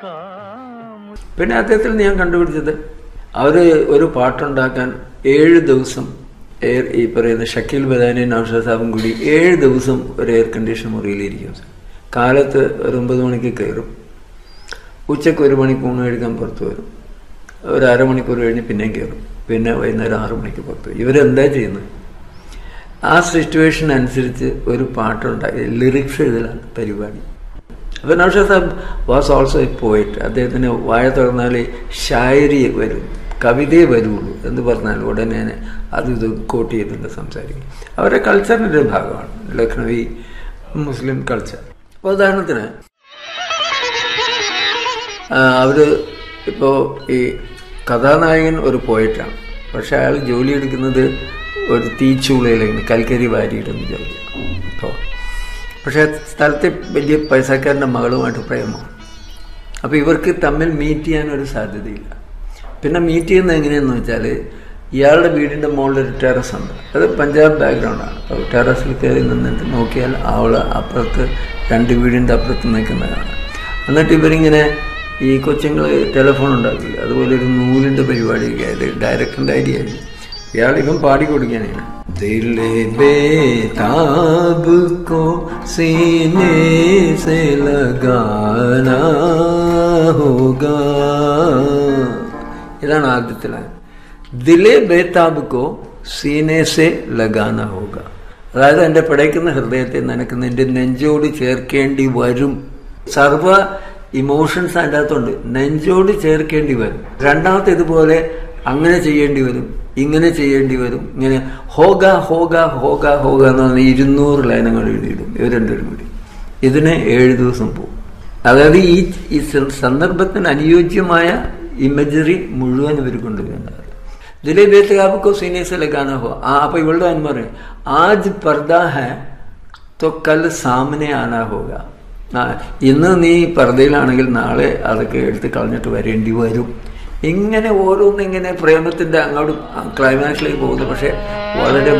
പിന്നെ അദ്ദേഹത്തിൽ ഞാൻ കണ്ടുപിടിച്ചത് അവര് ഒരു പാട്ടുണ്ടാക്കാൻ ഏഴ് ദിവസം എയർ ഈ പറയുന്ന ഷക്കീൽ ബദാനി നൌഷാദ് സാബും കൂടി ഏഴ് ദിവസം ഒരു എയർ കണ്ടീഷൻ മുറിയിലിരിക്കും കാലത്ത് ഒരു ഒമ്പത് മണിക്ക് കയറും ഉച്ചയ്ക്ക് ഒരു മണിക്ക് ഊണ് കഴിക്കാൻ പുറത്ത് വരും ഒരു അരമണിക്കൂർ കഴിഞ്ഞ് പിന്നെയും കയറും പിന്നെ വൈകുന്നേരം ആറു മണിക്ക് പുറത്ത് വരും ഇവരെന്താ ചെയ്യുന്നത് ആ സിറ്റുവേഷൻ അനുസരിച്ച് ഒരു പാട്ടുണ്ടായി ലിറിക്സ് എഴുതലാണ് പരിപാടി അപ്പോൾ Naushad Saab was also a poet അദ്ദേഹത്തിന് വായ തുറന്നാൽ ഷായരി വരും കവിതയെ വരുള്ളൂ എന്ന് പറഞ്ഞാൽ ഉടനെ തന്നെ അത് ഇത് കോട്ട് ചെയ്തുകൊണ്ട് സംസാരിക്കും അവരുടെ കൾച്ചറിൻ്റെ ഒരു ഭാഗമാണ് ലക്നവി മുസ്ലിം കൾച്ചർ അപ്പോൾ ഉദാഹരണത്തിന് അവർ ഇപ്പോൾ ഈ കഥാനായകൻ ഒരു പോയിട്ടാണ് പക്ഷെ അയാൾ ജോലി എടുക്കുന്നത് ഒരു തീച്ചൂളയിലേക്ക് കൽക്കരി വാരിയിടുന്ന ജോലിയാണ് ഇപ്പോൾ പക്ഷേ സ്ഥലത്തെ വലിയ പൈസക്കാരൻ്റെ മകളുമായിട്ട് പ്രേമമാണ് അപ്പോൾ ഇവർക്ക് തമ്മിൽ മീറ്റ് ചെയ്യാൻ ഒരു സാധ്യതയില്ല പിന്നെ മീറ്റ് ചെയ്യുന്നത് എങ്ങനെയാണെന്ന് വെച്ചാൽ ഇയാളുടെ വീടിൻ്റെ മുകളിൽ ഒരു ടെറസ് ഉണ്ട് അത് പഞ്ചാബ് ബാക്ക്ഗ്രൗണ്ടാണ് അപ്പോൾ ടെറസിൽ കയറി നിന്നിട്ട് നോക്കിയാൽ അവൾ അപ്പുറത്ത് രണ്ട് വീടിൻ്റെ അപ്പുറത്ത് നിൽക്കുന്നതാണ് എന്നിട്ട് ഇവരിങ്ങനെ ഈ കൊച്ചുങ്ങൾ ടെലിഫോൺ ഉണ്ടാക്കില്ല അതുപോലെ ഒരു നൂലിൻ്റെ പരിപാടിയൊക്കെ ആയത് ഡയറക്ടറിൻ്റെ ഐഡിയ ആയിരുന്നു ഇയാൾ ഇവൻ പാടി കൊടുക്കാനാണ് ദിലെ ബേതാബ് കോ സീനെ സെ ലഗാനാ ഹോഗാ ഇതാണ് ആദ്യത്തെ ലൈൻ ദിലെ ബേതാബ് കോ സീനെ സെ ലഗാന ഹോഗ അതായത് എൻ്റെ പിടയ്ക്കുന്ന ഹൃദയത്തെ നിനക്ക് നിന്റെ നെഞ്ചോട് ചേർക്കേണ്ടി വരും സർവ ഇമോഷൻസ് അതിൻ്റെ അകത്തുണ്ട് നെഞ്ചോട് ചേർക്കേണ്ടി വരും രണ്ടാമത്തെ ഇതുപോലെ അങ്ങനെ ചെയ്യേണ്ടി വരും ഇങ്ങനെ ചെയ്യേണ്ടി വരും ഇങ്ങനെ ഹോഗ ഹോഗ ഹോഗ ഹോഗ എന്ന് പറഞ്ഞാൽ ഇരുന്നൂറ് ലൈനങ്ങൾ എഴുതിയിടും ഇവർ രണ്ടുപേരും കൂടി ഇതിന് ഏഴ് ദിവസം പോകും അതായത് ഈ ഈ സന്ദർഭത്തിന് അനുയോജ്യമായ ഇമേജറി മുഴുവൻ ഇവർ കൊണ്ടുവരുന്നത് दिले बेते आपको सीने से लगाना हो അപ്പൊ ഇവളുടെ അനു പറയും ആജ് പർദ ഹെ तो കൽ സാമനെ ആനാ ഹോഗ ഇന്ന് നീ പർദ്ദയിലാണെങ്കിൽ നാളെ അതൊക്കെ എടുത്ത് കളഞ്ഞിട്ട് വരേണ്ടി വരും ഇങ്ങനെ ഓരോന്നിങ്ങനെ പ്രേമത്തിന്റെ അങ്ങോട്ട് ക്ലൈമാക്സിലേക്ക് പോകുന്നു പക്ഷെ വളരെ